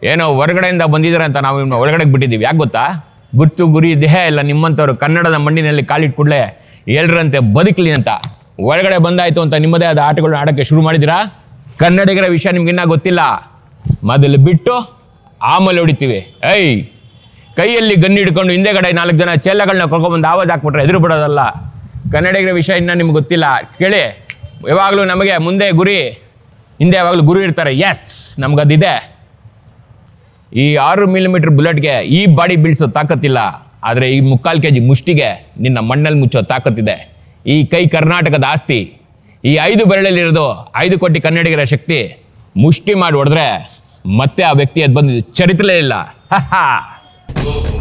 ಏನೋ ಹೊರಗಡೆಯಿಂದ ಬಂದಿದ್ದಾರೆ ಅಂತ ನಾವು ಇವ್ನ ಒಳಗಡೆ ಬಿಟ್ಟಿದ್ದೀವಿ ಯಾಕೆ ಗೊತ್ತಾ ಗುರ್ತು ಗುರಿ ದೇಹ ಇಲ್ಲ ನಿಮ್ಮಂಥವ್ರು ಕನ್ನಡದ ಮಣ್ಣಿನಲ್ಲಿ ಕಾಲಿಟ್ಟು ಕೂಡಲೇ ಎಲ್ರಂತೆ ಬದುಕಲಿ ಅಂತ ಒಳಗಡೆ ಬಂದಾಯ್ತು ಅಂತ ನಿಮ್ಮದೇ ಆದ ಆಟಗಳನ್ನ ಆಡೋಕ್ಕೆ ಶುರು ಮಾಡಿದಿರಾ ಕನ್ನಡಿಗರ ವಿಷಯ ನಿಮ್ಗಿನ್ನ ಗೊತ್ತಿಲ್ಲ ಮೊದಲು ಬಿಟ್ಟು ಆಮೇಲೆ ಹೊಡಿತೀವಿ ಐ ಕೈಯಲ್ಲಿ ಗನ್ ಹಿಡ್ಕೊಂಡು ಹಿಂದೆಗಡೆ ನಾಲ್ಕು ಜನ ಚೇಲಗಳನ್ನ ಕರ್ಕೊಂಡ್ಬಂದು ಆವಾಜ್ ಹಾಕ್ಬಿಟ್ರೆ ಎದುರು ಬಿಡೋದಲ್ಲ ಕನ್ನಡಿಗರ ವಿಷಯ ಇನ್ನೂ ನಿಮ್ಗೆ ಗೊತ್ತಿಲ್ಲ ಕೇಳಿ ಯಾವಾಗಲೂ ನಮಗೆ ಮುಂದೆ ಗುರಿ ಹಿಂದೆ ಯಾವಾಗಲೂ ಗುರು ಇರ್ತಾರೆ ಎಸ್ ನಮ್ಗದಿದೆ ಈ ಆರು ಮಿಲಿಮೀಟರ್ ಬುಲೆಟ್ಗೆ ಈ ಬಾಡಿ ಬೀಳ್ಸೋ ತಾಕತ್ತಿಲ್ಲ ಆದರೆ ಈ ಮುಕ್ಕಾಲು ಕೆ ಜಿ ಮುಷ್ಟಿಗೆ ನಿನ್ನ ಮಣ್ಣಲ್ಲಿ ಮುಚ್ಚೋ ತಾಕತ್ತಿದೆ ಈ ಕೈ ಕರ್ನಾಟಕದ ಆಸ್ತಿ ಈ ಐದು ಬೆರಳಲ್ಲಿರೋದು ಐದು ಕೋಟಿ ಕನ್ನಡಿಗರ ಶಕ್ತಿ ಮುಷ್ಟಿ ಮಾಡಿ ಹೊಡೆದ್ರೆ ಮತ್ತೆ ಆ ವ್ಯಕ್ತಿ ಅದು ಬಂದು ಚರಿತ್ರೆ ಇಲ್ಲ